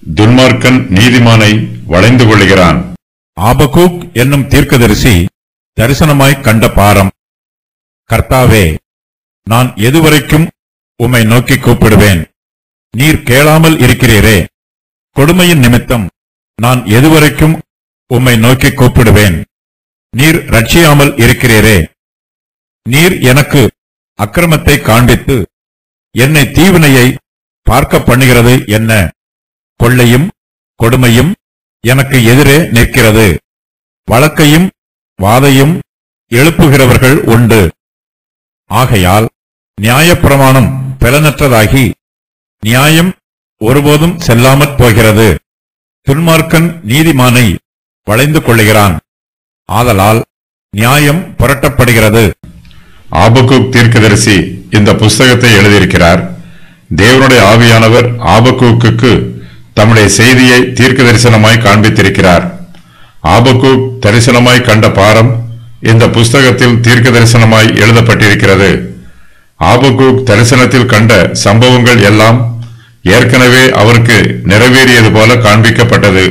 துன்மார்க்கன் நீதிமானை வளைந்து கொள்ளுகிறான் ஆபகூக் என்னும் தீர்க்கதரிசி தரிசனமாய் கண்ட பாரம் கர்த்தாவே நான் எதுவரைக்கும் உம்மை நோக்கி கூப்பிடுவேன் நீர் கேளாமல் இருக்கிறீரே கொடுமையின் நிமித்தம் நான் எதுவரைக்கும் உம்மை நோக்கி கூப்பிடுவேன் நீர் ரட்சியாமல் இருக்கிறீரே நீர் எனக்கு அக்கிரமத்தை காண்பித்து என்னை தீவினையை பார்க்க பண்ணுகிறது என்ன கொள்ளையும் கொடுமையும் எனக்கு எதிரே நிற்கிறது வழக்கையும் வாதையும் எழுப்புகிறவர்கள் உண்டு ஆகையால் நியாயப்பிரமாணம் பலனற்றதாகி நியாயம் ஒருபோதும் செல்லாமற் போகிறது துன்மார்க்கன் நீதிமானை வளைந்து கொள்ளுகிறான் ஆதலால் நியாயம் புரட்டப்படுகிறது ஆபக்கூக் தீர்க்கதரிசி இந்த புஸ்தகத்தை எழுதியிருக்கிறார் தேவனுடைய ஆவியானவர் ஆபக்கூக்குக்கு தம்முடைய செய்தியை தீர்க்க தரிசனமாய் காண்பித்திருக்கிறார் ஆபக்கூக் தரிசனமாய் கண்ட பாரம் இந்த புஸ்தகத்தில் தீர்க்க தரிசனமாய் எழுதப்பட்டிருக்கிறது ஆபக்கூக் தரிசனத்தில் கண்ட சம்பவங்கள் எல்லாம் ஏற்கனவே அவருக்கு நிறைவேறியது போல காண்பிக்கப்பட்டது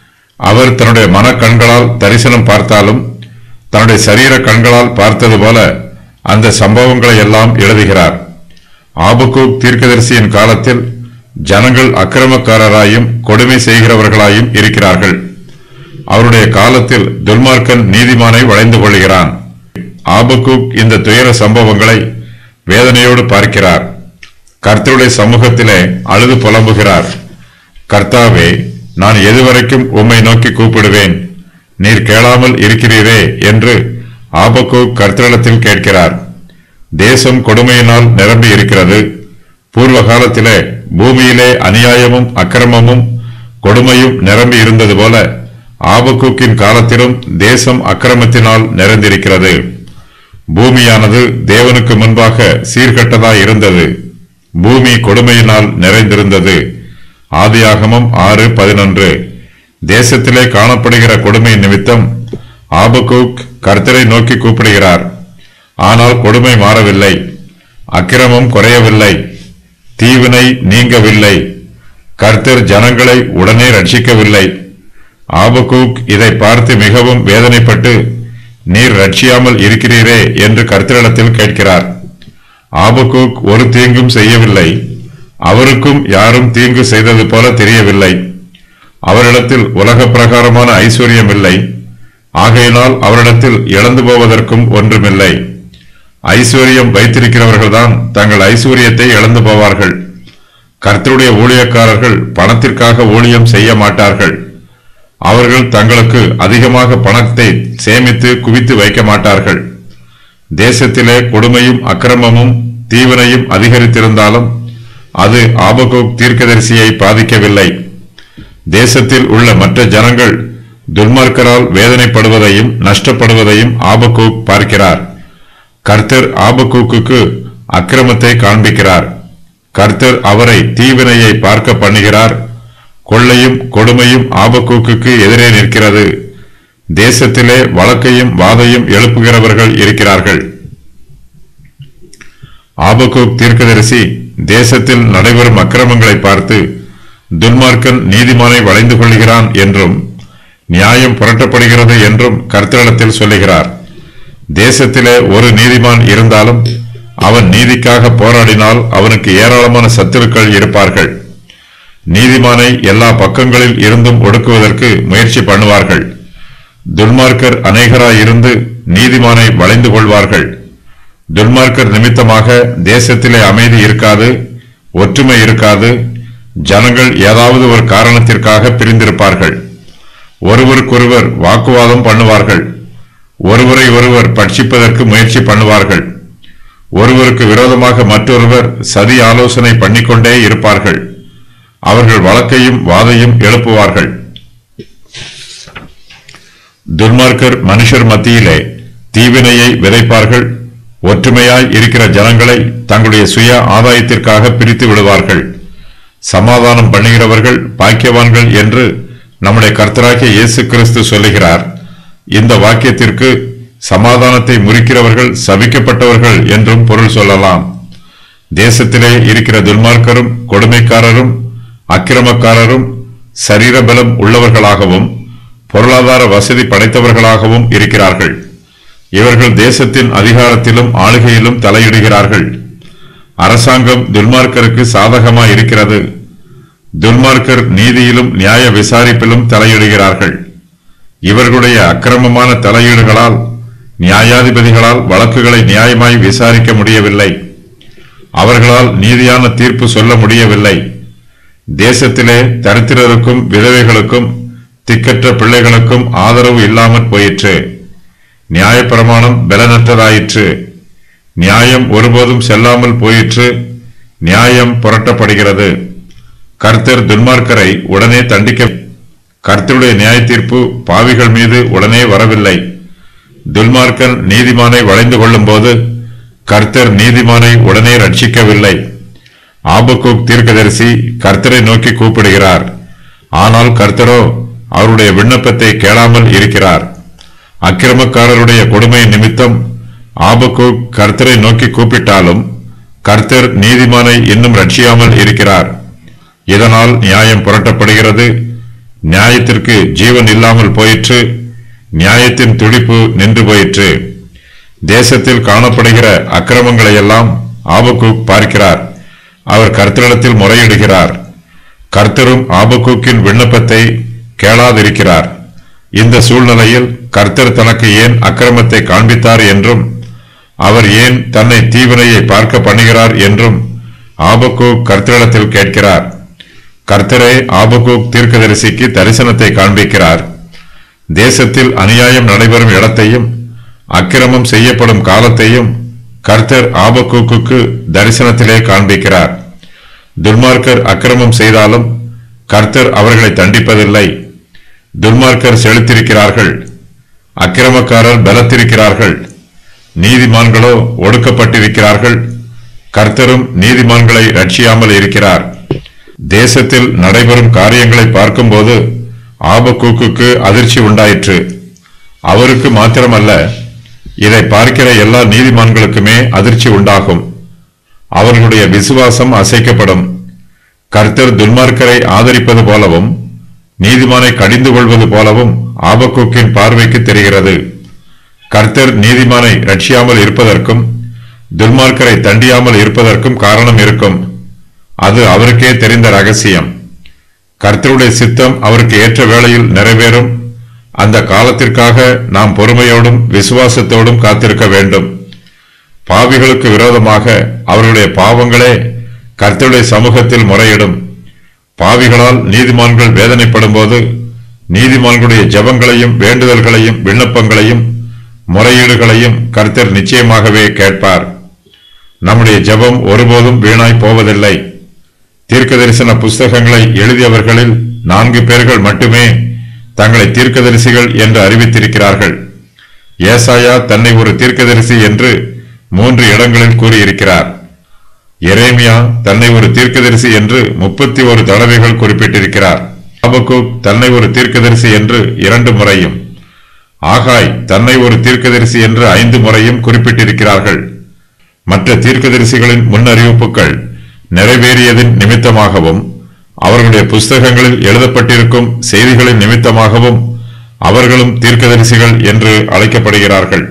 அவர் தன்னுடைய மனக்கண்களால் தரிசனம் பார்த்தாலும் தன்னுடைய சரீர கண்களால் பார்த்தது போல அந்த சம்பவங்களை எல்லாம் எழுதுகிறார் ஆபக்கூக் தீர்க்கதரிசியின் காலத்தில் ஜனங்கள் அக்கிரமக்காரராயும் கொடுமை செய்கிறவர்களாயும் இருக்கிறார்கள் அவருடைய காலத்தில் துல்மார்க்கன் நீதிமானை வளைந்து கொள்கிறான் ஆபக்கூக் இந்த துயர சம்பவங்களை வேதனையோடு பார்க்கிறார் கர்த்தருடைய சமூகத்திலே அழுது புலம்புகிறார் கர்த்தாவே நான் எதுவரைக்கும் உம்மை நோக்கி கூப்பிடுவேன் நீர் கேளாமல் இருக்கிறீரே என்று ஆபக்கூக் கர்த்தரிடத்தில் கேட்கிறார் தேசம் கொடுமையினால் நிரம்பி இருக்கிறது பூர்வ காலத்திலே பூமியிலே அநியாயமும் அக்கிரமமும் கொடுமையும் நிரம்பி இருந்தது போல ஆபக்கூக்கின் காலத்திலும் தேசம் அக்கிரமத்தினால் நிறைந்திருக்கிறது பூமியானது தேவனுக்கு முன்பாக சீர்கட்டதாய் இருந்தது பூமி கொடுமையினால் நிறைந்திருந்தது ஆதியாகமம் ஆறு பதினொன்று தேசத்திலே காணப்படுகிற கொடுமை நிமித்தம் ஆபக்கூக் கர்த்தரை நோக்கி கூப்பிடுகிறார் ஆனால் கொடுமை மாறவில்லை அக்கிரமம் குறையவில்லை தீவினை நீங்கவில்லை கர்த்தர் ஜனங்களை உடனே ரட்சிக்கவில்லை ஆபக்கூக் இதை பார்த்து மிகவும் வேதனைப்பட்டு நீர் ரட்சியாமல் இருக்கிறீரே என்று கர்த்தரிடத்தில் கேட்கிறார் ஆபக்கூக் ஒரு தீங்கும் செய்யவில்லை அவருக்கும் யாரும் தீங்கு செய்தது போல தெரியவில்லை அவரிடத்தில் உலக பிரகாரமான ஐஸ்வர்யம் இல்லை ஆகையினால் அவரிடத்தில் இழந்து போவதற்கும் ஒன்றுமில்லை ஐஸ்வர்யம் வைத்திருக்கிறவர்கள்தான் தங்கள் ஐஸ்வர்யத்தை இழந்து போவார்கள் கர்த்தருடைய ஊழியக்காரர்கள் பணத்திற்காக ஊழியம் செய்ய மாட்டார்கள் அவர்கள் தங்களுக்கு அதிகமாக பணத்தை சேமித்து குவித்து வைக்க மாட்டார்கள் தேசத்திலே கொடுமையும் அக்கிரமமும் தீவினையும் அதிகரித்திருந்தாலும் அது ஆபகோக் தீர்க்கதரிசியை பாதிக்கவில்லை தேசத்தில் உள்ள மற்ற ஜனங்கள் துன்மார்க்கரால் வேதனைப்படுவதையும் நஷ்டப்படுவதையும் ஆபகூக் பார்க்கிறார் கர்த்தர் ஆபக்கூக்குக்கு அக்கிரமத்தை காண்பிக்கிறார் கர்த்தர் அவரை தீவினையை பார்க்க பண்ணுகிறார் கொள்ளையும் கொடுமையும் ஆபக்கூக்குக்கு எதிரே நிற்கிறது தேசத்திலே வழக்கையும் வாதையும் எழுப்புகிறவர்கள் இருக்கிறார்கள் ஆபக்கூக் தீர்க்கதரிசி தேசத்தில் நடைபெறும் அக்கிரமங்களை பார்த்து துன்மார்க்கன் நீதிமானை வளைந்து கொள்கிறான் என்றும் நியாயம் புரட்டப்படுகிறது என்றும் கர்த்தரிடத்தில் சொல்லுகிறார் தேசத்திலே ஒரு நீதிமான் இருந்தாலும் அவன் நீதிக்காக போராடினால் அவனுக்கு ஏராளமான சத்துருக்கள் இருப்பார்கள் நீதிமானை எல்லா பக்கங்களில் இருந்தும் ஒடுக்குவதற்கு முயற்சி பண்ணுவார்கள் துன்மார்க்கர் அநேகராய் இருந்து நீதிமானை வளைந்து கொள்வார்கள் துன்மார்க்கர் நிமித்தமாக தேசத்திலே அமைதி இருக்காது ஒற்றுமை இருக்காது ஜனங்கள் ஏதாவது ஒரு காரணத்திற்காக பிரிந்திருப்பார்கள் ஒருவருக்கொருவர் வாக்குவாதம் பண்ணுவார்கள் ஒருவரை ஒருவர் பட்சிப்பதற்கு முயற்சி பண்ணுவார்கள் ஒருவருக்கு விரோதமாக மற்றொருவர் சதி ஆலோசனை பண்ணிக்கொண்டே இருப்பார்கள் அவர்கள் வழக்கையும் வாதையும் எழுப்புவார்கள் துன்மார்க்கர் மனுஷர் மத்தியிலே தீவினையை விதைப்பார்கள் ஒற்றுமையாய் இருக்கிற ஜனங்களை தங்களுடைய சுய ஆதாயத்திற்காக பிரித்து விடுவார்கள் சமாதானம் பண்ணுகிறவர்கள் பாக்கியவான்கள் என்று நம்முடைய கர்த்தராகிய இயேசு கிறிஸ்து சொல்லுகிறார் இந்த வாக்கியத்திற்கு சமாதானத்தை முறிக்கிறவர்கள் சபிக்கப்பட்டவர்கள் என்றும் பொருள் சொல்லலாம் தேசத்திலே இருக்கிற துன்மார்க்கரும் கொடுமைக்காரரும் அக்கிரமக்காரரும் சரீர பலம் உள்ளவர்களாகவும் பொருளாதார வசதி படைத்தவர்களாகவும் இருக்கிறார்கள் இவர்கள் தேசத்தின் அதிகாரத்திலும் ஆளுகையிலும் தலையிடுகிறார்கள் அரசாங்கம் துன்மார்க்கருக்கு சாதகமாய் இருக்கிறது துன்மார்க்கர் நீதியிலும் நியாய விசாரிப்பிலும் தலையிடுகிறார்கள் இவர்களுடைய அக்கிரமமான தலையீடுகளால் நியாயாதிபதிகளால் வழக்குகளை நியாயமாய் விசாரிக்க முடியவில்லை அவர்களால் நீதியான தீர்ப்பு சொல்ல முடியவில்லை தேசத்திலே தரித்திரருக்கும் விதவைகளுக்கும் திக்கற்ற பிள்ளைகளுக்கும் ஆதரவு இல்லாமற் போயிற்று நியாயப்பிரமாணம் பலனற்றதாயிற்று நியாயம் ஒருபோதும் செல்லாமல் போயிற்று நியாயம் புரட்டப்படுகிறது கர்த்தர் துன்மார்க்கரை உடனே தண்டிக்க கர்த்தருடைய நியாய தீர்ப்பு பாவிகள் மீது உடனே வரவில்லை துன்மார்க்கன் நீதிமானை வளைந்து கொள்ளும்போது கர்த்தர் நீதிமானை உடனே ரட்சிக்கவில்லை ஆபக்கூக் தீர்க்கதரிசி கர்த்தரை நோக்கி கூப்பிடுகிறார் ஆனால் கர்த்தரோ அவருடைய விண்ணப்பத்தை கேளாமல் இருக்கிறார் அக்கிரமக்காரருடைய கொடுமை நிமித்தம் ஆபக்கூக் கர்த்தரை நோக்கி கூப்பிட்டாலும் கர்த்தர் நீதிமானை இன்னும் ரட்சியாமல் இருக்கிறார் இதனால் நியாயம் புரட்டப்படுகிறது நியாயத்திற்கு ஜீவன் இல்லாமல் போயிற்று நியாயத்தின் துடிப்பு நின்று போயிற்று தேசத்தில் காணப்படுகிற அக்கிரமங்களை எல்லாம் ஆபக்கூக் பார்க்கிறார் அவர் கர்த்தரிடத்தில் முறையிடுகிறார் கர்த்தரும் ஆபக்கூக்கின் விண்ணப்பத்தை கேளாதிருக்கிறார் இந்த சூழ்நிலையில் கர்த்தர் தனக்கு ஏன் அக்கிரமத்தை காண்பித்தார் என்றும் அவர் ஏன் தன்னை தீவினையை பார்க்க பண்ணுகிறார் என்றும் ஆபக்கூக் கர்த்தரிடத்தில் கேட்கிறார் கர்த்தரே ஆபக்கூக் தீர்க்கதரிசிக்கு தரிசனத்தை காண்பிக்கிறார் தேசத்தில் அநியாயம் நடைபெறும் இடத்தையும் அக்கிரமம் செய்யப்படும் காலத்தையும் கர்த்தர் ஆபக்கூக்குக்கு தரிசனத்திலே காண்பிக்கிறார் துன்மார்க்கர் அக்கிரமம் செய்தாலும் கர்த்தர் அவர்களை தண்டிப்பதில்லை துன்மார்க்கர் செலுத்திருக்கிறார்கள் அக்கிரமக்காரர் பலத்திருக்கிறார்கள் நீதிமான்களோ ஒடுக்கப்பட்டிருக்கிறார்கள் கர்த்தரும் நீதிமான்களை ரட்சியாமல் இருக்கிறார் தேசத்தில் நடைபெறும் காரியங்களை பார்க்கும்போது ஆபக்கூக்குக்கு அதிர்ச்சி உண்டாயிற்று அவருக்கு மாத்திரமல்ல இதை பார்க்கிற எல்லா நீதிமான்களுக்குமே அதிர்ச்சி உண்டாகும் அவர்களுடைய விசுவாசம் அசைக்கப்படும் கர்த்தர் துன்மார்க்கரை ஆதரிப்பது போலவும் நீதிமானை கடிந்து கொள்வது போலவும் ஆபக்கூக்கின் பார்வைக்கு தெரிகிறது கர்த்தர் நீதிமானை ரட்சியாமல் இருப்பதற்கும் துன்மார்க்கரை தண்டியாமல் இருப்பதற்கும் காரணம் இருக்கும் அது அவருக்கே தெரிந்த ரகசியம் கர்த்தருடைய சித்தம் அவருக்கு ஏற்ற வேளையில் நிறைவேறும் அந்த காலத்திற்காக நாம் பொறுமையோடும் விசுவாசத்தோடும் காத்திருக்க வேண்டும் பாவிகளுக்கு விரோதமாக அவர்களுடைய பாவங்களே கர்த்தருடைய சமூகத்தில் முறையிடும் பாவிகளால் நீதிமான்கள் வேதனைப்படும் போது நீதிமான்களுடைய ஜெபங்களையும் வேண்டுதல்களையும் விண்ணப்பங்களையும் முறையீடுகளையும் கர்த்தர் நிச்சயமாகவே கேட்பார் நம்முடைய ஜெபம் ஒருபோதும் வீணாய் போவதில்லை தீர்க்க தரிசன புஸ்தகங்களை எழுதியவர்களில் நான்கு பேர்கள் மட்டுமே தங்களை தீர்க்கதரிசிகள் என்று அறிவித்திருக்கிறார்கள் ஏசாயா தன்னை ஒரு தீர்க்கதரிசி என்று மூன்று இடங்களில் கூறியிருக்கிறார் எரேமியா தன்னை ஒரு தீர்க்கதரிசி என்று முப்பத்தி ஒரு தடவைகள் குறிப்பிட்டிருக்கிறார் ஆபக்கூக் தன்னை ஒரு தீர்க்கதரிசி என்று இரண்டு முறையும் ஆகாய் தன்னை ஒரு தீர்க்கதரிசி என்று ஐந்து முறையும் குறிப்பிட்டிருக்கிறார்கள் மற்ற தீர்க்கதரிசிகளின் முன்னறிவிப்புகள் நிறைவேறியதின் நிமித்தமாகவும் அவர்களுடைய புஸ்தகங்களில் எழுதப்பட்டிருக்கும் செய்திகளின் நிமித்தமாகவும் அவர்களும் தீர்க்கதரிசிகள் என்று அழைக்கப்படுகிறார்கள்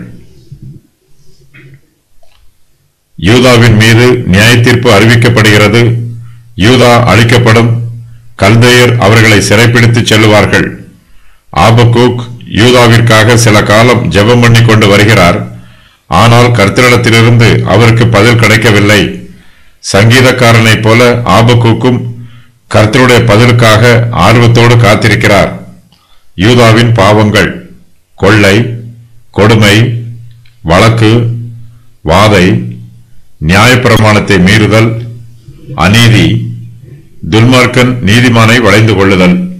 யூதாவின் மீது நியாயத்தீர்ப்பு அறிவிக்கப்படுகிறது யூதா அழிக்கப்படும் கல்தையர் அவர்களை சிறைப்பிடித்துச் செல்லுவார்கள் ஆபக்கூக் யூதாவிற்காக சில காலம் ஜெபம் பண்ணி கொண்டு வருகிறார் ஆனால் கர்த்தரிடத்திலிருந்து அவருக்கு பதில் கிடைக்கவில்லை சங்கீதக்காரனைப் போல ஆபக்கூக்கும் கர்த்தருடைய பதிலுக்காக ஆர்வத்தோடு காத்திருக்கிறார் யூதாவின் பாவங்கள் கொள்ளை கொடுமை வழக்கு வாதை நியாயப்பிரமாணத்தை மீறுதல் அநீதி துன்மார்க்கன் நீதிமானை வளைந்து கொள்ளுதல்